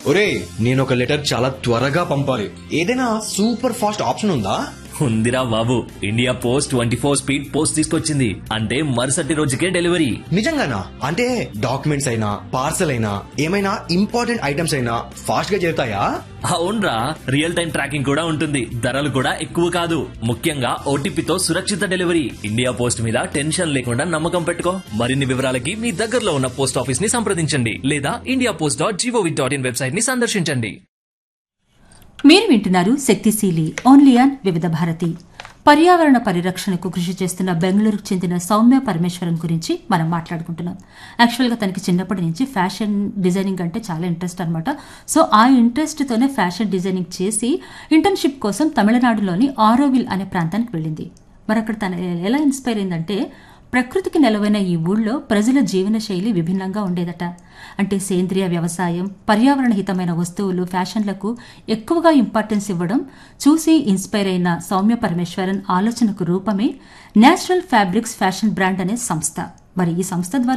ఒరే నేను ఒక లెటర్ చాలా త్వరగా పంపాలి ఏదైనా సూపర్ ఫాస్ట్ ఆప్షన్ ఉందా ఉందిరా బాబు India post twenty four speed post తీసుకొచ్చింది అంటే మరుసటి రోజుకే డెలివరీ నిజంగానా అంటే డాక్యుమెంట్స్ అయినా పార్సల్ అయినా ఏమైనా ఇంపార్టెంట్ ఐటమ్స్ అయినా ఫాస్ట్ గా చేరుతాయా అవునరా రియల్ టైం ట్రాకింగ్ కూడా ఉంటుంది ధరలు కూడా ఎక్కువ కాదు ముఖ్యంగా ఓటీపీతో సురక్షిత డెలివరీ ఇండియా పోస్ట్ మీద టెన్షన్ లేకుండా నమ్మకం పెట్టుకో మరిన్ని వివరాలకి మీ దగ్గరలో ఉన్న పోస్ట్ ఆఫీస్ ని సంప్రదించండి లేదా India post dot G O V dot in website ని సందర్శించండి మీరు వింటున్నారు శక్తిశీలి ఓన్లీ ఆన్ వివిధ భారతి పర్యావరణ పరిరక్షణకు కృషి చేస్తున్న బెంగళూరుకు చెందిన సౌమ్య పరమేశ్వరన్ గురించి మనం మాట్లాడుకుంటున్నాం యాక్చువల్గా తనకి చిన్నప్పటి నుంచి ఫ్యాషన్ డిజైనింగ్ అంటే చాలా ఇంట్రెస్ట్ అనమాట సో ఆ ఇంట్రెస్ట్తోనే ఫ్యాషన్ డిజైనింగ్ చేసి ఇంటర్న్షిప్ కోసం తమిళనాడులోని ఆరోవిల్ అనే ప్రాంతానికి వెళ్ళింది మరి అక్కడ తన ఎలా ఇన్స్పైర్ అయిందంటే ప్రకృతికి నెలవైన ఈ ఊళ్ళో ప్రజల జీవన శైలి విభిన్నంగా ఉండేదట అంటే సేంద్రియ వ్యవసాయం పర్యావరణ హితమైన వస్తువులు ఫ్యాషన్లకు ఎక్కువగా ఇంపార్టెన్స్ ఇవ్వడం చూసి ఇన్స్పైర్ అయిన సౌమ్య పరమేశ్వరన్ ఆలోచనకు రూపమే నేచురల్ ఫ్యాబ్రిక్స్ ఫ్యాషన్ బ్రాండ్ అనే సంస్థ మరి ఈ సంస్థ ద్వారా